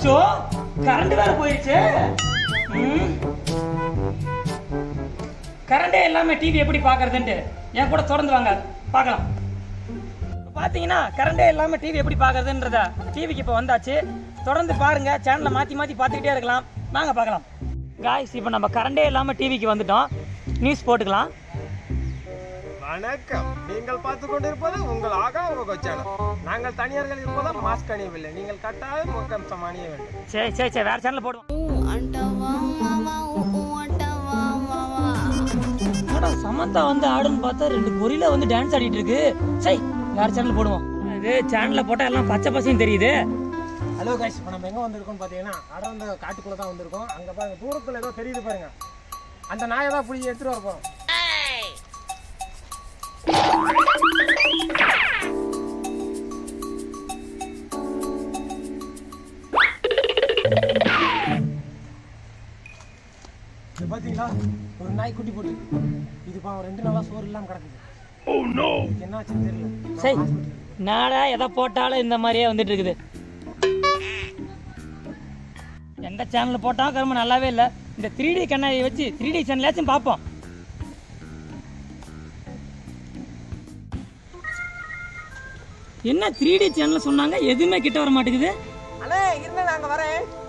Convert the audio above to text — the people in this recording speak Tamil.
அச்சோ கரண்ட் வேற போயிருச்சு ம். கரண்டே இல்லாம டிவி எப்படி பாக்குறதுன்ட்டு என் கூட தொடர்ந்து வாங்க பார்க்கலாம் இப்ப பாத்தீங்கன்னா கரண்டே இல்லாம டிவி எப்படி பாக்குறதுன்றத டிவிக்கு இப்போ வந்தாச்சு தொடர்ந்து பாருங்க சேனலை மாத்தி மாத்தி பார்த்துக்கிட்டே இருக்கலாம் வாங்க பார்க்கலாம் காய்ஸ் இப்போ நம்ம கரண்டே இல்லாம டிவிக்கு வந்துட்டோம் நியூஸ் போட்டுக்கலாம் வணக்கம் நீங்கள் பார்த்து கொண்டிருப்பது உங்கள் ஆகா உங்க சேனல் நாங்கள் தனியார்கள் இருப்பதால் மாஸ்க் அணியவில்லை நீங்கள் கட்டாயம் முக்கம்சம் அணிய வேண்டும் சரி சரி சரி வேற சேனல் போடுவோம் అంటవా మావా ఊ అంటవా మావా என்னடா சமந்தா வந்து ஆடுன்னு பார்த்தா ரெண்டு கொரில வந்து டான்ஸ் ஆடிட்டு இருக்கு சரி வேற சேனல் போடுவோம் இது சேனல்ல போட்டா எல்லாம் பச்சை பசையும் தெரியுது ஹலோ கைஸ் இப்போ நம்ம எங்கே வந்திருக்கோம்னு பார்த்தீங்கன்னா அடர்ந்த காட்டுக்குள்ளே தான் வந்திருக்கோம் அங்கே பாருங்க தூரத்தில் ஏதோ தெரியுது பாருங்க அந்த நாயை தான் பிடிச்சி எடுத்துகிட்டு வர போகிறோம் இது பார்த்தீங்களா ஒரு நாய் குட்டி போட்டு இது பாவம் ரெண்டு நாளா சோறு இல்லாமல் கிடக்குது இதுக்கு என்னாச்சுன்னு தெரியல சரி நாடா எதை போட்டாலும் இந்த மாதிரியே வந்துட்டு இருக்குது எந்த சேனல் போட்டாலும் கரும்பு நல்லாவே இல்லை இந்த த்ரீ டி கண்ணாடியை வச்சு த்ரீ டி சேனலாச்சும் பார்ப்போம் என்ன த்ரீ டி சேனல் சொன்னாங்க எதுவுமே கிட்ட வர மாட்டேங்குது அண்ணே இருங்க நாங்கள் வரேன்